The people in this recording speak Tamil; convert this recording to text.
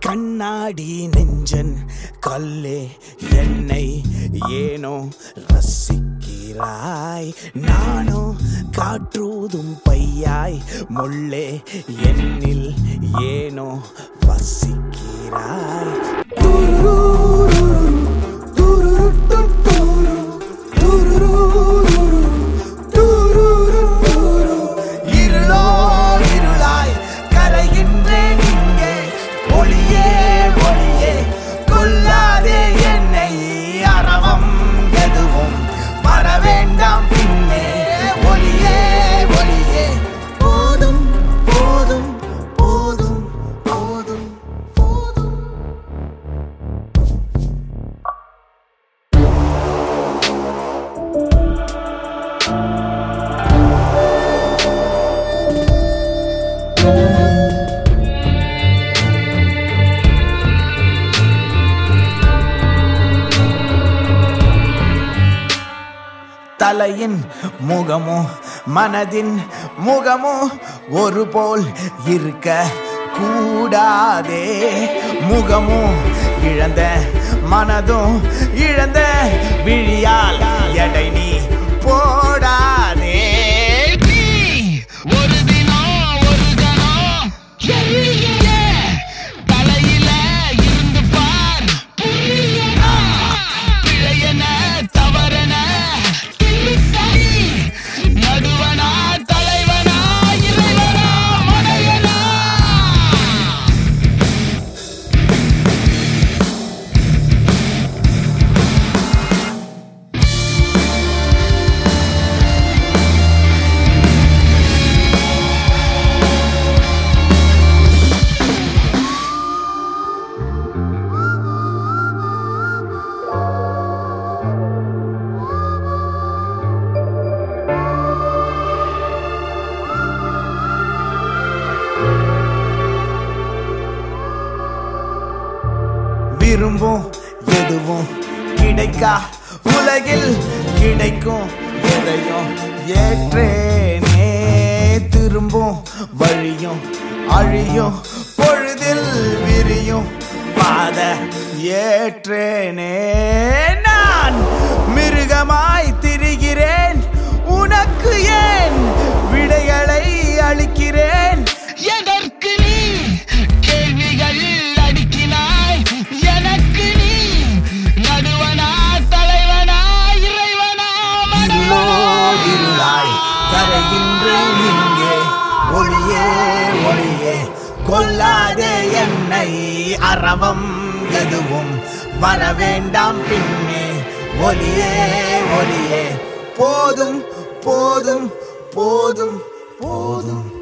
கண்ணாடி நெஞ்சன் கல்லே என்னை ஏனோ ரசிக்கிறாய் நானோ காற்றூதும் பையாய் முள்ளே என்னில் ஏனோ வசிக்கிறாய் துருரு, துருருட்டும் துரு, துருருரு, துருருரு. இருளோ இருளாய் கரைகின்றேன் இங்கே ஒளியே ஒளியே கொல்லாதே என்னை அறவம் எதுவும் வர வேண்டாம் பின்னே ஒளியே ஒளியே போதும் போதும் போதும் போதும் போதும் தலையின் முகமோ மனதின் முகமோ ஒரு போல் இருக்க கூடாதே முகமோ இழந்த மனதும் இழந்த விழியால் எடை நீ போடாதே ஒரு தினம் ஒரு கணம் எரியையே. தலையில இருந்து பார் புரியனா? பிழையென, தவறென கிள்ளித்தடி. நடுவனா, தலைவனா, இறைவனா, மடையனா? விரும்பும் எதுவும் கிடைக்கா உலகில் கிடைக்கும் எதையும் ஏற்றேனே திரும்பும் வழியும் அழியும் பொழுதில் விரியும் பாத ஏற்றேனே நான் மிருகமாய் திரிகிறேன் உனக்கு ஏன் விடைகளை அளிக்கிறேன் எதற்கு நீ கேள்விகள் அடுக்கினாய் எனக்கு நீ நடுவனா தலைவனா இறைவனா இருளோ மடையனா? இருளாய் கரைகின்றேன் இங்கே ஒளியே ஒளியே கொல்லாதே என்னை அறவம் எதுவும் வர வேண்டாம் பின்னே ஒளியே ஒளியே போதும் போதும் போதும் போதும்